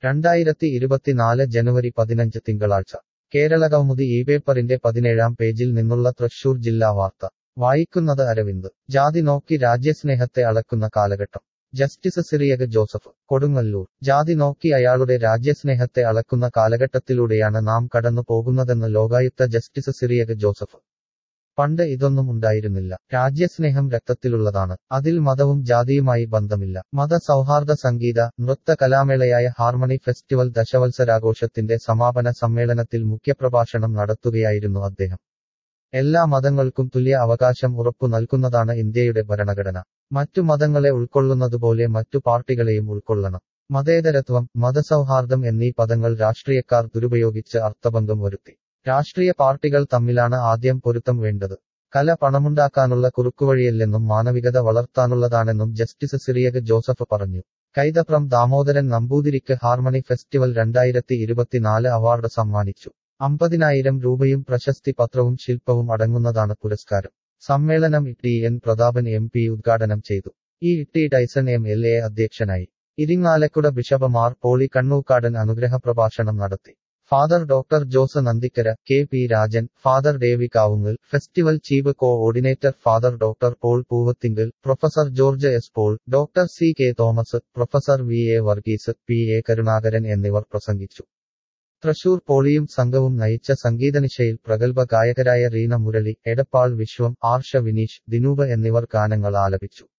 രണ്ടായിരത്തി ഇരുപത്തിനാല് ജനുവരി പതിനഞ്ച് തിങ്കളാഴ്ച കേരളകൗമുദി ഈ പേപ്പറിന്റെ പതിനേഴാം പേജിൽ നിന്നുള്ള തൃശൂർ ജില്ലാ വാർത്ത വായിക്കുന്നത് അരവിന്ദ് ജാതി നോക്കി രാജ്യസ്നേഹത്തെ അളക്കുന്ന കാലഘട്ടം ജസ്റ്റിസ് സിറിയക് ജോസഫ് കൊടുങ്ങല്ലൂർ ജാതി നോക്കി അയാളുടെ രാജ്യസ്നേഹത്തെ അളക്കുന്ന കാലഘട്ടത്തിലൂടെയാണ് നാം കടന്നു പോകുന്നതെന്ന് ലോകായുക്ത ജസ്റ്റിസ് സിറിയക് ജോസഫ് പണ്ട് ഇതൊന്നും ഉണ്ടായിരുന്നില്ല രാജ്യസ്നേഹം രക്തത്തിലുള്ളതാണ് അതിൽ മതവും ജാതിയുമായി ബന്ധമില്ല മത സൗഹാർദ്ദ സംഗീത നൃത്ത കലാമേളയായ ഹാർമണി ഫെസ്റ്റിവൽ ദശവത്സരാഘോഷത്തിന്റെ സമാപന സമ്മേളനത്തിൽ മുഖ്യപ്രഭാഷണം നടത്തുകയായിരുന്നു അദ്ദേഹം എല്ലാ മതങ്ങൾക്കും തുല്യ അവകാശം ഉറപ്പു നൽകുന്നതാണ് ഇന്ത്യയുടെ ഭരണഘടന മറ്റു മതങ്ങളെ ഉൾക്കൊള്ളുന്നതുപോലെ മറ്റു പാർട്ടികളെയും ഉൾക്കൊള്ളണം മതേതരത്വം മതസൗഹാർദ്ദം എന്നീ പദങ്ങൾ രാഷ്ട്രീയക്കാർ ദുരുപയോഗിച്ച് അർത്ഥഭംഗം വരുത്തി രാഷ്ട്രീയ പാർട്ടികൾ തമ്മിലാണ് ആദ്യം പൊരുത്തം വേണ്ടത് കല പണമുണ്ടാക്കാനുള്ള കുറുക്കുവഴിയല്ലെന്നും മാനവികത വളർത്താനുള്ളതാണെന്നും ജസ്റ്റിസ് സിറിയക് ജോസഫ് പറഞ്ഞു കൈതപ്രം ദാമോദരൻ നമ്പൂതിരിക്ക് ഹാർമണി ഫെസ്റ്റിവൽ രണ്ടായിരത്തി ഇരുപത്തിനാല് അവാർഡ് സമ്മാനിച്ചു അമ്പതിനായിരം രൂപയും പ്രശസ്തി പത്രവും ശില്പവും അടങ്ങുന്നതാണ് പുരസ്കാരം സമ്മേളനം T N Prathapan M P ഉദ്ഘാടനം ചെയ്തു E T Tyson M L A അധ്യക്ഷനായി ഇരിങ്ങാലക്കുട ബിഷപ്പ് മാർ പോളി കണ്ണൂക്കാടൻ അനുഗ്രഹ പ്രഭാഷണം നടത്തി father doctor Jose Nandikkara K P Rajan father Davy Kavungal festival chief coordinator father doctor Paul Poovathingal professor George S Paul doctor C K Thomas professor V A Varghese P A Karunakaran എന്നിവർ പ്രസംഗിച്ചു തൃശൂർ പോളിയും സംഘവും നയിച്ച സംഗീതനിശയിൽ പ്രഗത്ഭ ഗായകരായ റീന മുരളി എടപ്പാൾ വിശ്വം ആർഷ വിനീഷ് ദിനൂപ് എന്നിവർ ഗാനങ്ങൾ ആലപിച്ചു